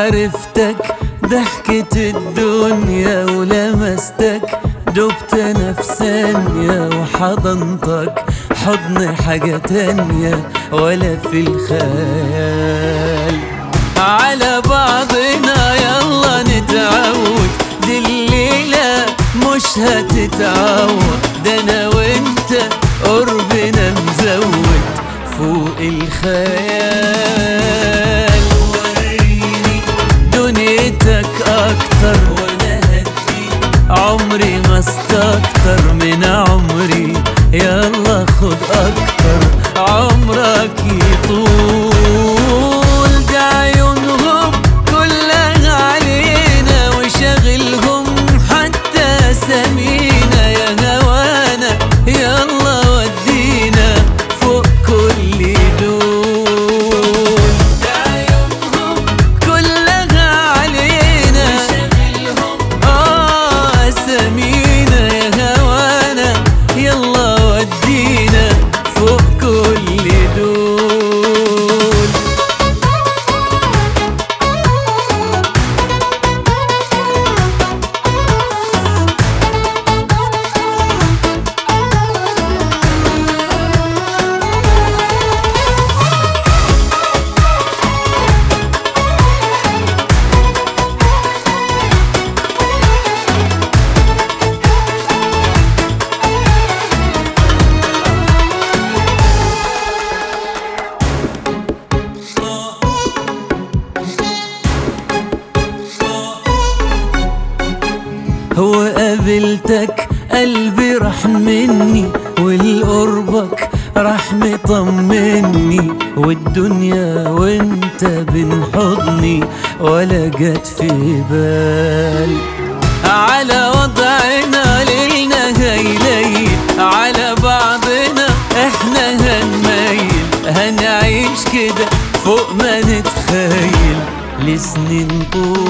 عرفتك ضحكة الدنيا ولمستك دبت نفس ثانية وحضنتك حضن حاجة تانية ولا في الخيال على بعضنا يلا نتعود دي الليلة مش هتتعود ده انا وانت قربنا مزود فوق الخيال وريني دنيتك اكتر وانا هديك عمري ما استكتر من عمري يلا خد اكتر عمرك يطول ده عيونهم كلها علينا وشغلهم حتى سمينا يا هوانا يلا ودينا فوق كل دول ده عيونهم كلها علينا آه سمينا يا هوانا يلا ودينا فوق كل دول هو قابلتك قلبي راح مني والقربك راح مطمني والدنيا وانت بين حضني ولا جت في بال على وضعنا ليلنا هيليل على بعضنا احنا هنميل هنعيش كده فوق ما نتخيل لسنين طول